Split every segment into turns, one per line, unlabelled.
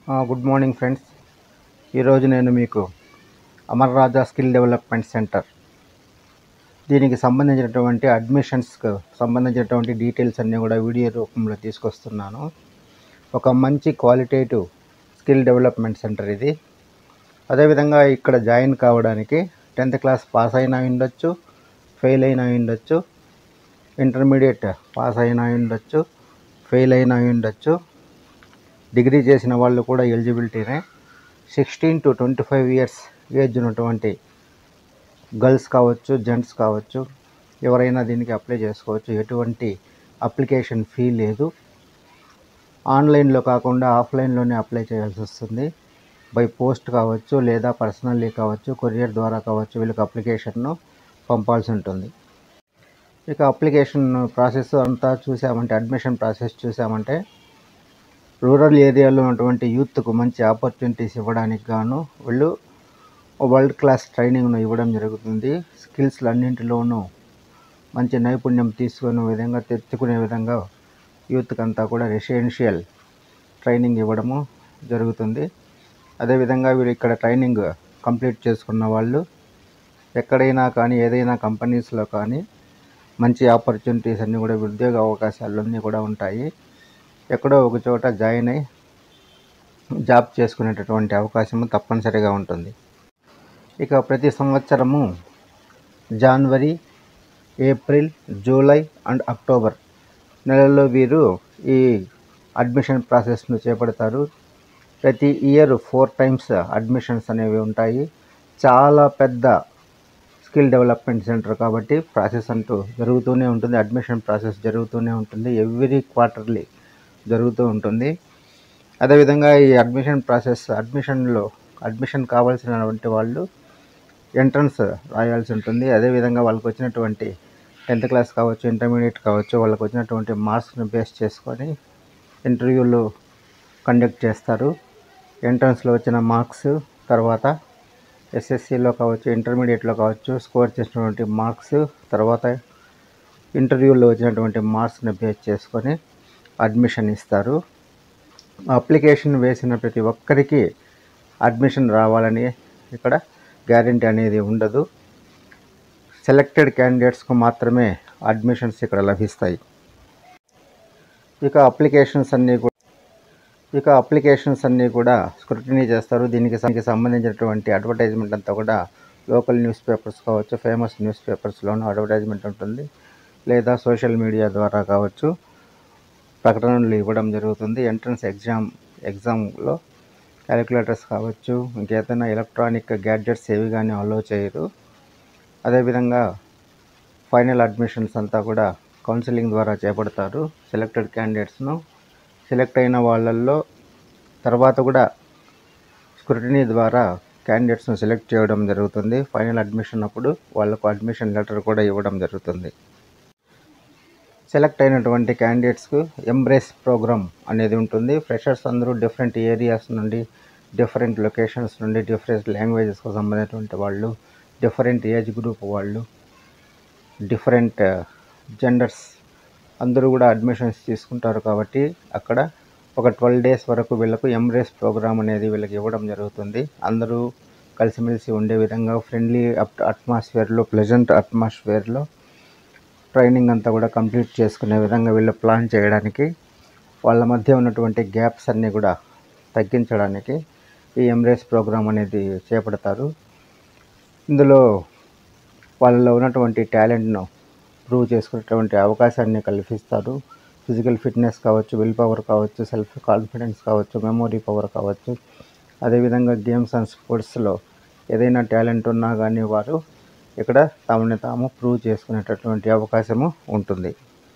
good morning friends ఈరోజు నేను మీకు Amar Raja skill development centre దీనికి సంబంధించినటువంటి అడ్మిషన్స్కి సంబంధించినటువంటి డీటెయిల్స్ అన్నీ కూడా వీడియో రూపంలో తీసుకొస్తున్నాను ఒక మంచి క్వాలిటేటివ్ స్కిల్ డెవలప్మెంట్ సెంటర్ ఇది అదేవిధంగా ఇక్కడ జాయిన్ కావడానికి టెన్త్ క్లాస్ పాస్ అయినా ఉండొచ్చు ఫెయిల్ అయినా ఉండొచ్చు ఇంటర్మీడియట్ పాస్ అయినా ఉండొచ్చు ఫెయిల్ అయినా ఉండొచ్చు డిగ్రీ చేసిన వాళ్ళు కూడా ఎలిజిబిలిటీనే sixteen to twenty five years age ఉన్నటువంటి గర్ల్స్ కావచ్చు జెంట్స్ కావచ్చు ఎవరైనా దీనికి అప్లై చేసుకోవచ్చు ఎటువంటి అప్లికేషన్ ఫీ లేదు ఆన్లైన్లో కాకుండా ఆఫ్లైన్లోనే అప్లై చేయాల్సి వస్తుంది బై పోస్ట్ కావచ్చు లేదా పర్సనల్లీ కావచ్చు కొరియర్ ద్వారా కావచ్చు వీళ్ళకి అప్లికేషన్ను పంపాల్సి ఉంటుంది ఇక అప్లికేషన్ ప్రాసెస్ అంతా చూసామంటే అడ్మిషన్ ప్రాసెస్ చూసామంటే రూరల్ ఏరియాలో ఉన్నటువంటి యూత్కు మంచి ఆపర్చునిటీస్ ఇవ్వడానికి గాను వీళ్ళు వరల్డ్ క్లాస్ ట్రైనింగ్ను ఇవ్వడం జరుగుతుంది స్కిల్స్లు అన్నింటిలోనూ మంచి నైపుణ్యం తీసుకునే విధంగా తెచ్చుకునే విధంగా యూత్కి అంతా కూడా రెసిడెన్షియల్ ట్రైనింగ్ ఇవ్వడము జరుగుతుంది అదేవిధంగా వీళ్ళు ఇక్కడ ట్రైనింగ్ కంప్లీట్ చేసుకున్న వాళ్ళు ఎక్కడైనా కానీ ఏదైనా కంపెనీస్లో కానీ మంచి ఆపర్చునిటీస్ అన్నీ కూడా ఉద్యోగ అవకాశాలు అన్నీ కూడా ఉంటాయి ఎక్కడో ఒక చోట జాయిన్ అయ్యి జాబ్ చేసుకునేటటువంటి అవకాశము తప్పనిసరిగా ఉంటుంది ఇక ప్రతి సంవత్సరము జనవరి ఏప్రిల్ జూలై అండ్ అక్టోబర్ నెలల్లో వీరు ఈ అడ్మిషన్ ప్రాసెస్ను చేపడతారు ప్రతి ఇయర్ ఫోర్ టైమ్స్ అడ్మిషన్స్ అనేవి ఉంటాయి చాలా పెద్ద స్కిల్ డెవలప్మెంట్ సెంటర్ కాబట్టి ప్రాసెస్ అంటూ జరుగుతూనే ఉంటుంది అడ్మిషన్ ప్రాసెస్ జరుగుతూనే ఉంటుంది ఎవ్రీ క్వార్టర్లీ జరుగుతూ ఉంటుంది అదేవిధంగా ఈ అడ్మిషన్ ప్రాసెస్ అడ్మిషన్లో అడ్మిషన్ కావాల్సినటువంటి వాళ్ళు ఎంట్రన్స్ రాయాల్సి ఉంటుంది అదేవిధంగా వాళ్ళకి వచ్చినటువంటి టెన్త్ క్లాస్ కావచ్చు ఇంటర్మీడియట్ కావచ్చు వాళ్ళకి వచ్చినటువంటి మార్క్స్ని బేస్ చేసుకొని ఇంటర్వ్యూలు కండక్ట్ చేస్తారు ఎంట్రన్స్లో వచ్చిన మార్క్స్ తర్వాత ఎస్ఎస్సిలో కావచ్చు ఇంటర్మీడియట్లో కావచ్చు స్కోర్ చేసినటువంటి మార్క్స్ తర్వాత ఇంటర్వ్యూలో వచ్చినటువంటి మార్క్స్ని బేస్ చేసుకొని అడ్మిషన్ ఇస్తారు అప్లికేషన్ వేసిన ప్రతి ఒక్కరికి అడ్మిషన్ రావాలని ఇక్కడ గ్యారంటీ అనేది ఉండదు సెలెక్టెడ్ క్యాండిడేట్స్కు మాత్రమే అడ్మిషన్స్ ఇక్కడ లభిస్తాయి ఇక అప్లికేషన్స్ అన్నీ కూడా ఇక అప్లికేషన్స్ అన్నీ కూడా స్క్రూటినీ చేస్తారు దీనికి దీనికి సంబంధించినటువంటి అడ్వర్టైజ్మెంట్ అంతా కూడా లోకల్ న్యూస్ పేపర్స్ కావచ్చు ఫేమస్ న్యూస్ పేపర్స్లోనూ అడ్వర్టైజ్మెంట్ ఉంటుంది లేదా సోషల్ మీడియా ద్వారా కావచ్చు ప్రకటనలు ఇవ్వడం జరుగుతుంది ఎంట్రన్స్ ఎగ్జామ్ ఎగ్జామ్లో క్యాలిక్యులేటర్స్ కావచ్చు ఇంకేదైనా ఎలక్ట్రానిక్ గ్యాడ్జెట్స్ ఏవి కానీ అలో చేయరు అదేవిధంగా ఫైనల్ అడ్మిషన్స్ అంతా కూడా కౌన్సిలింగ్ ద్వారా చేపడతారు సెలెక్టెడ్ క్యాండిడేట్స్ను సెలెక్ట్ అయిన వాళ్ళల్లో తర్వాత కూడా స్క్రూటినీ ద్వారా క్యాండిడేట్స్ను సెలెక్ట్ చేయడం జరుగుతుంది ఫైనల్ అడ్మిషన్ అప్పుడు వాళ్ళకు అడ్మిషన్ లెటర్ కూడా ఇవ్వడం జరుగుతుంది సెలెక్ట్ అయినటువంటి క్యాండిడేట్స్కు ఎంబ్రేస్ ప్రోగ్రామ్ అనేది ఉంటుంది ఫ్రెషర్స్ అందరూ డిఫరెంట్ ఏరియాస్ నుండి డిఫరెంట్ లొకేషన్స్ నుండి డిఫరెంట్ లాంగ్వేజెస్కు సంబంధించినటువంటి వాళ్ళు డిఫరెంట్ ఏజ్ గ్రూప్ వాళ్ళు డిఫరెంట్ జెండర్స్ అందరూ కూడా అడ్మిషన్స్ తీసుకుంటారు కాబట్టి అక్కడ ఒక ట్వెల్వ్ డేస్ వరకు వీళ్ళకు ఎంబ్రేస్ ప్రోగ్రామ్ అనేది వీళ్ళకి ఇవ్వడం జరుగుతుంది అందరూ కలిసిమెలిసి ఉండే విధంగా ఫ్రెండ్లీ అట్మాస్ఫియర్లో ప్లెజెంట్ అట్మాస్ఫియర్లో ట్రైనింగ్ అంతా కూడా కంప్లీట్ చేసుకునే విధంగా వీళ్ళు ప్లాన్ చేయడానికి వాళ్ళ మధ్య ఉన్నటువంటి గ్యాప్స్ అన్నీ కూడా తగ్గించడానికి ఈ ఎంబ్రేస్ ప్రోగ్రామ్ అనేది చేపడతారు ఇందులో వాళ్ళలో ఉన్నటువంటి టాలెంట్ను ప్రూవ్ చేసుకునేటువంటి అవకాశాన్ని కల్పిస్తారు ఫిజికల్ ఫిట్నెస్ కావచ్చు విల్ పవర్ కావచ్చు సెల్ఫ్ కాన్ఫిడెన్స్ కావచ్చు మెమొరీ పవర్ కావచ్చు అదేవిధంగా గేమ్స్ అండ్ స్పోర్ట్స్లో ఏదైనా టాలెంట్ ఉన్నా కానీ వారు ఇక్కడ తమని తాము ప్రూవ్ చేసుకునేటటువంటి అవకాశము ఉంటుంది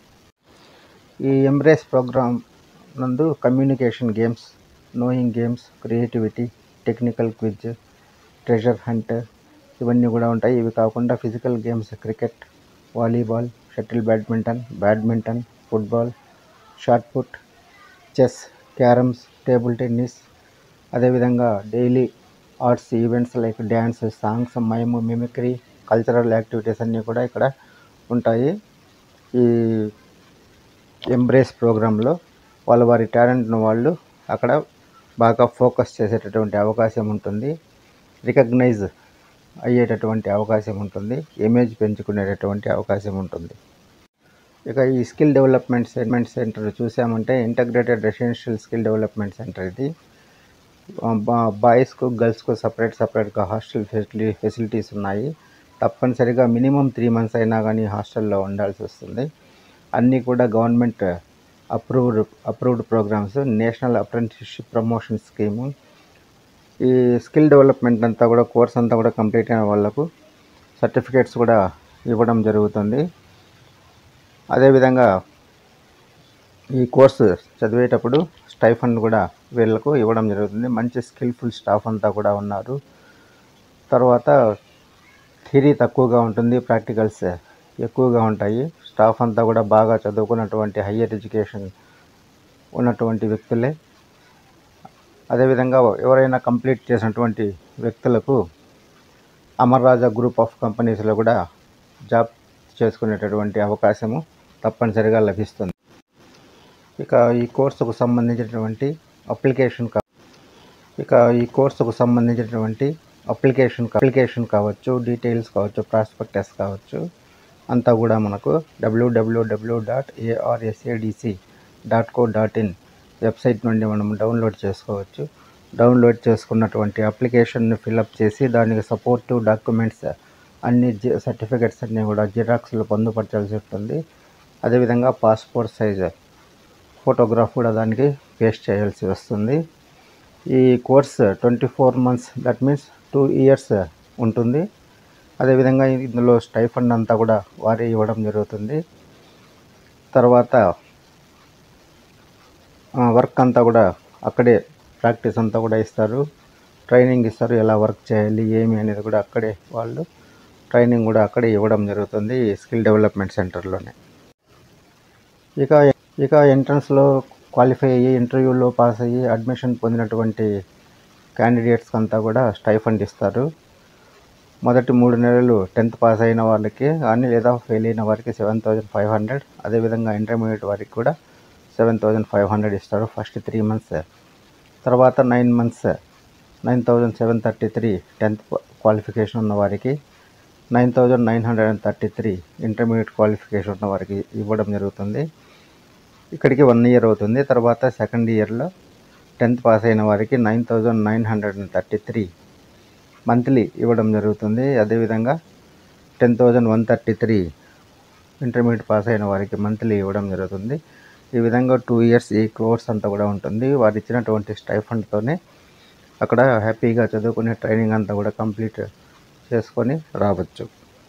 ఈ ఎంబ్రేస్ ప్రోగ్రామ్ నందు communication games knowing games creativity technical quiz treasure hunt ఇవన్నీ కూడా ఉంటాయి ఇవి కాకుండా physical games cricket volleyball shuttle badminton badminton football shot put chess carroms table tennis అదేవిధంగా daily arts events like dance songs mime mimicry cultural activities అన్నీ కూడా ఇక్కడ ఉంటాయి ఈ ఎంబ్రేస్ ప్రోగ్రాంలో వాళ్ళ వారి టాలెంట్ను వాళ్ళు అక్కడ బాగా ఫోకస్ చేసేటటువంటి అవకాశం ఉంటుంది రికగ్నైజ్ అయ్యేటటువంటి అవకాశం ఉంటుంది ఇమేజ్ పెంచుకునేటటువంటి అవకాశం ఉంటుంది ఇక ఈ స్కిల్ డెవలప్మెంట్ సెగ్మెంట్ సెంటర్ చూసామంటే integrated residential skill development centre ఇది బాయ్స్కు గర్ల్స్కు సపరేట్ సపరేట్గా హాస్టల్ ఫెసిలిటీ ఫెసిలిటీస్ ఉన్నాయి తప్పనిసరిగా మినిమం త్రీ మంత్స్ అయినా కానీ హాస్టల్లో ఉండాల్సి వస్తుంది అన్నీ కూడా government approved approved programmes national apprenticeship promotion scheme ఈ స్కిల్ డెవలప్మెంట్ అంతా కూడా కోర్స్ అంతా కూడా కంప్లీట్ అయిన వాళ్ళకు సర్టిఫికేట్స్ కూడా ఇవ్వడం జరుగుతుంది అదేవిధంగా ఈ కోర్సు చదివేటప్పుడు స్టైఫండ్ కూడా వీళ్ళకు ఇవ్వడం జరుగుతుంది మంచి స్కిల్ఫుల్ స్టాఫ్ అంతా కూడా ఉన్నారు తర్వాత థియరీ తక్కువగా ఉంటుంది ప్రాక్టికల్స్ ఎక్కువగా ఉంటాయి స్టాఫ్ అంతా కూడా బాగా చదువుకున్నటువంటి హయ్యర్ ఎడ్యుకేషన్ ఉన్నటువంటి వ్యక్తులే అదేవిధంగా ఎవరైనా కంప్లీట్ చేసినటువంటి వ్యక్తులకు అమర్ రాజా గ్రూప్ ఆఫ్ కంపెనీస్లో కూడా జాబ్ చేసుకునేటటువంటి అవకాశము తప్పనిసరిగా లభిస్తుంది ఇక ఈ కోర్సుకు సంబంధించినటువంటి అప్లికేషన్ కా ఇక ఈ కోర్సుకు సంబంధించినటువంటి అప్లికేషన్ అప్లికేషన్ కావచ్చు డీటెయిల్స్ కావచ్చు ప్రాస్పెక్టస్ కావచ్చు అంతా కూడా మనకు WWW dot ARSADC dot co dot in website నుండి మనం డౌన్లోడ్ చేసుకోవచ్చు డౌన్లోడ్ చేసుకున్నటువంటి అప్లికేషన్ని ఫిలప్ చేసి దానికి సపోర్టివ్ డాక్యుమెంట్స్ అన్ని సర్టిఫికెట్స్ అన్నీ కూడా జిరాక్స్లు పొందుపరచాల్సి ఉంటుంది అదేవిధంగా పాస్పోర్ట్ సైజ్ ఫోటోగ్రాఫ్ కూడా దానికి పేస్ట్ చేయాల్సి వస్తుంది ఈ course twenty four months that means two years ఉంటుంది అదేవిధంగా ఇందులో స్టైఫండ్ అంతా కూడా వారే ఇవ్వడం జరుగుతుంది తర్వాత వర్క్ అంతా కూడా అక్కడే ప్రాక్టీస్ అంతా కూడా ఇస్తారు ట్రైనింగ్ ఇస్తారు ఎలా వర్క్ చేయాలి ఏమి అనేది కూడా అక్కడే వాళ్ళు ట్రైనింగ్ కూడా అక్కడే ఇవ్వడం జరుగుతుంది స్కిల్ డెవలప్మెంట్ సెంటర్లోనే ఇక ఇక ఎంట్రన్స్లో క్వాలిఫై అయ్యి ఇంటర్వ్యూలో పాస్ అయ్యి అడ్మిషన్ పొందినటువంటి క్యాండిడేట్స్కి అంతా కూడా స్టైఫండ్ ఇస్తారు మొదటి మూడు నెలలు టెన్త్ పాస్ అయిన వాళ్ళకి కానీ లేదా ఫెయిల్ అయిన వారికి సెవెన్ థౌజండ్ ఫైవ్ హండ్రెడ్ అదేవిధంగా ఇంటర్మీడియట్ వారికి కూడా సెవెన్ థౌజండ్ ఫైవ్ హండ్రెడ్ ఇస్తారు ఫస్ట్ త్రీ మంత్స్ తర్వాత nine months nine thousand seven thirty three tenth qualification ఉన్న వారికి nine thousand nine hundred and thirty three intermediate qualification ఉన్న వారికి ఇవ్వడం జరుగుతుంది ఇక్కడికి వన్ ఇయర్ అవుతుంది తర్వాత సెకండ్ ఇయర్లో టెన్త్ పాస్ అయిన వారికి nine thousand nine hundred and thirty three monthly ఇవ్వడం జరుగుతుంది అదేవిధంగా ten thousand one thirty three intermediate pass అయిన వారికి మంత్లీ ఇవ్వడం జరుగుతుంది ఈ విధంగా టూ ఇయర్స్ ఈ కోర్స్ అంతా కూడా ఉంటుంది వారు ఇచ్చినటువంటి స్టైఫండ్తోనే అక్కడ హ్యాపీగా చదువుకునే ట్రైనింగ్ అంతా కూడా కంప్లీట్ చేసుకొని రావచ్చు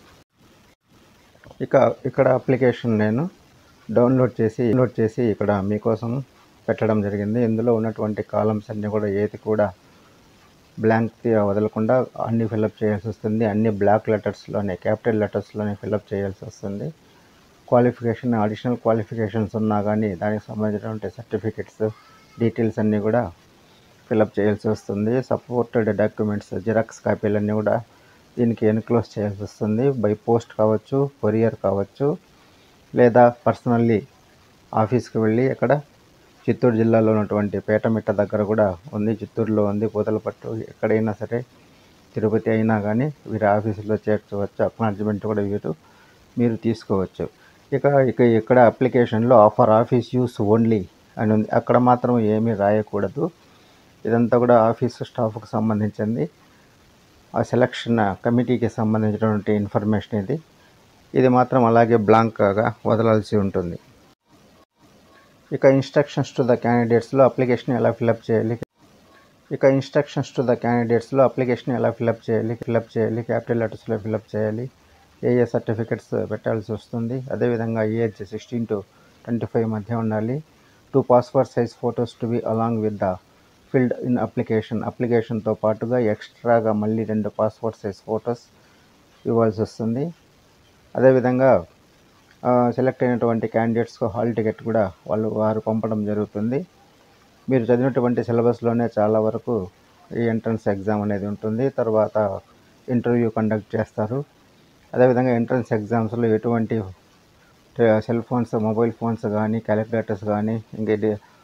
ఇక ఇక్కడ అప్లికేషన్ నేను డౌన్లోడ్ చేసి డౌన్లోడ్ చేసి ఇక్కడ మీకోసం పెట్టడం జరిగింది ఇందులో ఉన్నటువంటి కాలమ్స్ అన్నీ కూడా ఏది కూడా బ్లాంక్ వదలకుండా అన్ని ఫిలప్ చేయాల్సి వస్తుంది అన్ని బ్లాక్ లెటర్స్లోనే క్యాపిటల్ లెటర్స్లోనే ఫిలప్ చేయాల్సి వస్తుంది క్వాలిఫికేషన్ అడిషనల్ క్వాలిఫికేషన్స్ ఉన్నా కానీ దానికి సంబంధించినటువంటి సర్టిఫికెట్స్ డీటెయిల్స్ అన్నీ కూడా ఫిలప్ చేయాల్సి వస్తుంది సపోర్టెడ్ డాక్యుమెంట్స్ జిరాక్స్ కాపీలన్నీ కూడా దీనికి ఎన్క్లోజ్ చేయాల్సి వస్తుంది బై పోస్ట్ కావచ్చు కొరియర్ కావచ్చు లేదా పర్సనల్లీ ఆఫీస్కి వెళ్ళి అక్కడ చిత్తూరు జిల్లాలో ఉన్నటువంటి పేటమిట్ట దగ్గర కూడా ఉంది చిత్తూరులో ఉంది పూతలపట్టు ఎక్కడైనా సరే తిరుపతి అయినా కానీ వీరి ఆఫీసులో చేర్చవచ్చు అక్నాలజ్మెంట్ కూడా వీరు మీరు తీసుకోవచ్చు ఇక ఇక ఇక్కడ అప్లికేషన్లో ఆఫర్ ఆఫీస్ యూస్ ఓన్లీ అని ఉంది అక్కడ మాత్రం ఏమీ రాయకూడదు ఇదంతా కూడా ఆఫీస్ స్టాఫ్కి సంబంధించింది ఆ సెలక్షన్ కమిటీకి సంబంధించినటువంటి ఇన్ఫర్మేషన్ ఇది ఇది మాత్రం అలాగే బ్లాంక్గా వదలాల్సి ఉంటుంది ఇక ఇన్స్ట్రక్షన్స్ టు ద క్యాండిడేట్స్లో అప్లికేషన్ ఎలా ఫిలప్ చేయాలి ఇక ఇన్స్ట్రక్షన్స్ టు ద క్యాండిడేట్స్లో అప్లికేషన్ ఎలా ఫిలప్ చేయాలి ఫిలప్ చేయాలి క్యాపిటల్ లెటర్స్లో ఫిలప్ చేయాలి ఏ ఏ సర్టిఫికెట్స్ పెట్టాల్సి వస్తుంది అదేవిధంగా age sixteen to twenty five మధ్య ఉండాలి two passport size photos to be along with the filled in application అప్లికేషన్తో పాటుగా ఎక్స్ట్రాగా మళ్ళీ రెండు పాస్పోర్ట్ సైజ్ ఫొటోస్ ఇవ్వాల్సి వస్తుంది అదేవిధంగా సెలెక్ట్ అయినటువంటి క్యాండిడేట్స్కు హాల్ టికెట్ కూడా వాళ్ళు వారు పంపడం జరుగుతుంది మీరు చదివినటువంటి సిలబస్లోనే చాలా వరకు ఈ ఎంట్రన్స్ ఎగ్జామ్ అనేది ఉంటుంది తర్వాత ఇంటర్వ్యూ కండక్ట్ చేస్తారు అదేవిధంగా ఎంట్రన్స్ ఎగ్జామ్స్లో ఎటువంటి సెల్ ఫోన్స్ మొబైల్ ఫోన్స్ కానీ క్యాలిక్యులేటర్స్ కానీ ఇంకే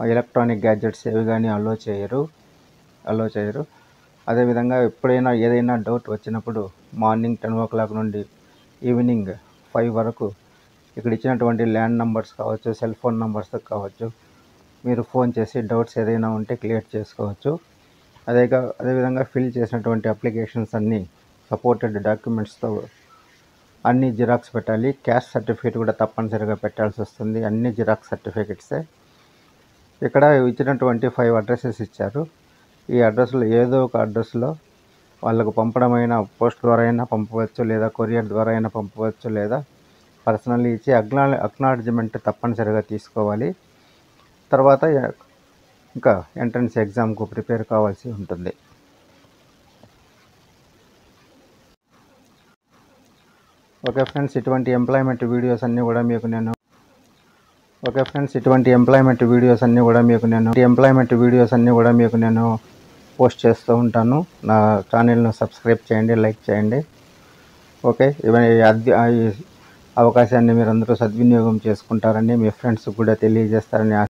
ఎలక్ట్రానిక్ గ్యాడ్జెట్స్ ఏవి కానీ అలో చేయరు అలో చేయరు అదేవిధంగా ఎప్పుడైనా ఏదైనా డౌట్ వచ్చినప్పుడు మార్నింగ్ టెన్ ఓ క్లాక్ నుండి ఈవినింగ్ ఫైవ్ వరకు ఇక్కడ ఇచ్చినటువంటి ల్యాండ్ నంబర్స్ కావచ్చు సెల్ ఫోన్ నంబర్స్ కావచ్చు మీరు ఫోన్ చేసి డౌట్స్ ఏదైనా ఉంటే క్లియర్ చేసుకోవచ్చు అదే అదేవిధంగా ఫిల్ చేసినటువంటి అప్లికేషన్స్ అన్నీ సపోర్టెడ్ డాక్యుమెంట్స్తో అన్ని జిరాక్స్ పెట్టాలి క్యాస్ట్ సర్టిఫికేట్ కూడా తప్పనిసరిగా పెట్టాల్సి వస్తుంది అన్ని జిరాక్స్ సర్టిఫికేట్సే ఇక్కడ ఇచ్చినటువంటి ఫైవ్ అడ్రసెస్ ఇచ్చారు ఈ అడ్రస్లో ఏదో ఒక అడ్రస్లో వాళ్ళకు పంపడమైనా పోస్ట్ ద్వారా అయినా పంపవచ్చు లేదా కొరియర్ ద్వారా అయినా పంపవచ్చు లేదా పర్సనల్లీ ఇచ్చి అక్నా అక్నాలజ్మెంట్ తప్పనిసరిగా తీసుకోవాలి తర్వాత ఇంకా ఎంట్రన్స్ ఎగ్జామ్కు ప్రిపేర్ కావాల్సి ఉంటుంది ఓకే ఫ్రెండ్స్ ఇటువంటి ఎంప్లాయ్మెంట్ వీడియోస్ అన్నీ కూడా మీకు నేను ఓకే ఫ్రెండ్స్ ఇటువంటి ఎంప్లాయ్మెంట్ వీడియోస్ అన్నీ కూడా మీకు నేను ఎంప్లాయ్మెంట్ వీడియోస్ అన్నీ కూడా మీకు నేను పోస్ట్ చేస్తూ ఉంటాను నా ఛానల్ను సబ్స్క్రైబ్ చేయండి లైక్ చేయండి ఓకే ఇవన్నీ అద్ది ఈ అవకాశాన్ని మీరు అందరూ సద్వినియోగం చేసుకుంటారని మీ ఫ్రెండ్స్ కూడా తెలియజేస్తారని